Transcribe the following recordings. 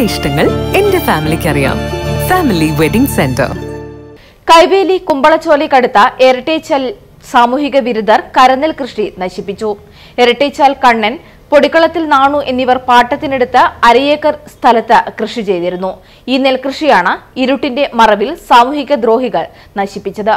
ഇഷ്ടങ്ങൾ എന്റെ ഫാമിലിക്ക് അറിയാം ഫാമിലി വെഡിംഗ് സെന്റർ കൈവേലി കുമ്പളച്ചോലയ്ക്കടുത്ത എരട്ടേച്ചൽ സാമൂഹിക വിരുദ്ധർ കരനെൽ കൃഷി നശിപ്പിച്ചു എരട്ടേച്ചാൽ കണ്ണൻ പൊടിക്കളത്തിൽ നാണു എന്നിവർ പാട്ടത്തിനെടുത്ത് അരയേക്കർ സ്ഥലത്ത് കൃഷി ചെയ്തിരുന്നു ഈ നെൽകൃഷിയാണ് ഇരുട്ടിന്റെ മറവിൽ സാമൂഹിക ദ്രോഹികൾ നശിപ്പിച്ചത്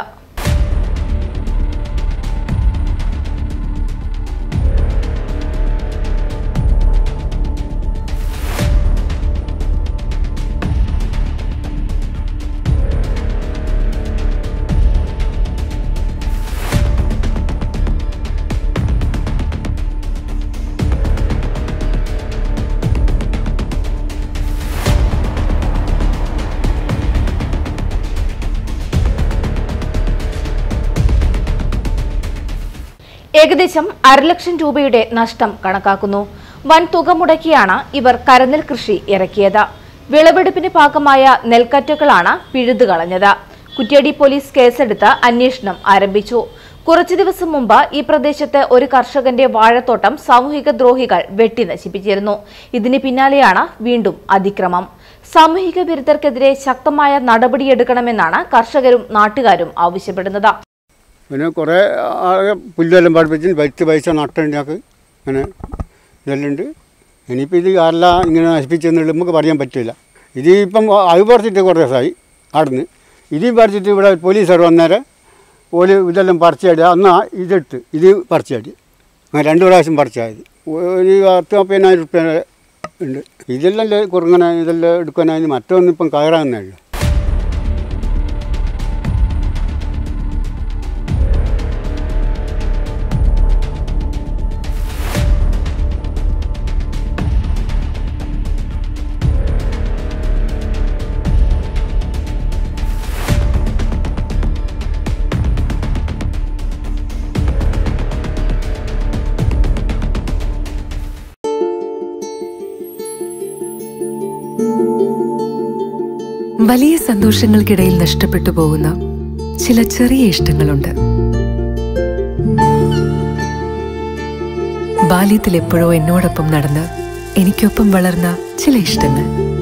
ഏകദേശം അരലക്ഷം രൂപയുടെ നഷ്ടം കണക്കാക്കുന്നു വൻ തുക മുടക്കിയാണ് ഇവർ കരനെൽ കൃഷി ഇറക്കിയത് വിളവെടുപ്പിന് ഭാഗമായ നെൽക്കറ്റകളാണ് പിഴുതു കളഞ്ഞത് കുറ്റ്യാടി പോലീസ് കേസെടുത്ത് അന്വേഷണം ആരംഭിച്ചു കുറച്ചു ദിവസം മുമ്പ് ഈ പ്രദേശത്ത് ഒരു കർഷകന്റെ വാഴത്തോട്ടം സാമൂഹിക ദ്രോഹികൾ വെട്ടി നശിപ്പിച്ചിരുന്നു ഇതിന് പിന്നാലെയാണ് വീണ്ടും അതിക്രമം സാമൂഹിക വിരുദ്ധർക്കെതിരെ ശക്തമായ നടപടിയെടുക്കണമെന്നാണ് കർഷകരും നാട്ടുകാരും ആവശ്യപ്പെടുന്നത് പിന്നെ കുറേ ആളെ പുല്ലെല്ലാം പഠിപ്പിച്ച് വച്ച് പൈസ നട്ടുണ്ടാക്ക് അങ്ങനെ ഇതെല്ലാം ഉണ്ട് ഇനിയിപ്പോൾ ഇത് ആരെല്ലാം ഇങ്ങനെ നശിപ്പിച്ചെന്നുള്ളത് നമുക്ക് പറയാൻ പറ്റില്ല ഇത് ഇപ്പം അത് പറിച്ചിട്ട് കുറേ ദിവസമായി അവിടുന്ന് ഇത് പറിച്ചിട്ട് ഇവിടെ പോലീസുകാർ വന്നേരം ഓല് ഇതെല്ലാം പറിച്ചാടി അന്ന് ആ ഇതെടുത്ത് ഇത് പറിച്ചാടി അങ്ങനെ രണ്ട് പ്രാവശ്യം പറിച്ചായത് ഒരു പത്ത് മുപ്പതിനായിരം റുപ്യ ഉണ്ട് ഇതെല്ലാം കുറുങ്ങനെ ഇതെല്ലാം എടുക്കാനായി മറ്റൊന്നും ഇപ്പം കയറാവുന്നേ ഉള്ളൂ വലിയ സന്തോഷങ്ങൾക്കിടയിൽ നഷ്ടപ്പെട്ടു പോകുന്ന ചില ചെറിയ ഇഷ്ടങ്ങളുണ്ട് ബാല്യത്തിൽ എപ്പോഴോ എന്നോടൊപ്പം നടന്ന് എനിക്കൊപ്പം വളർന്ന ചില ഇഷ്ടങ്ങൾ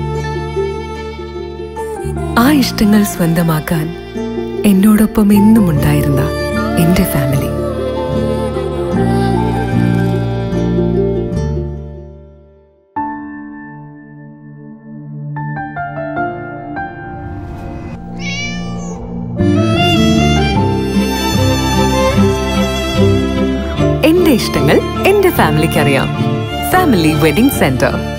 ആ ഇഷ്ടങ്ങൾ സ്വന്തമാക്കാൻ എന്നോടൊപ്പം എന്നും ഉണ്ടായിരുന്ന എന്റെ ഫാമിലി എന്റെ ഇഷ്ടങ്ങൾ എന്റെ ഫാമിലിക്ക് അറിയാം ഫാമിലി വെഡിംഗ് സെന്റർ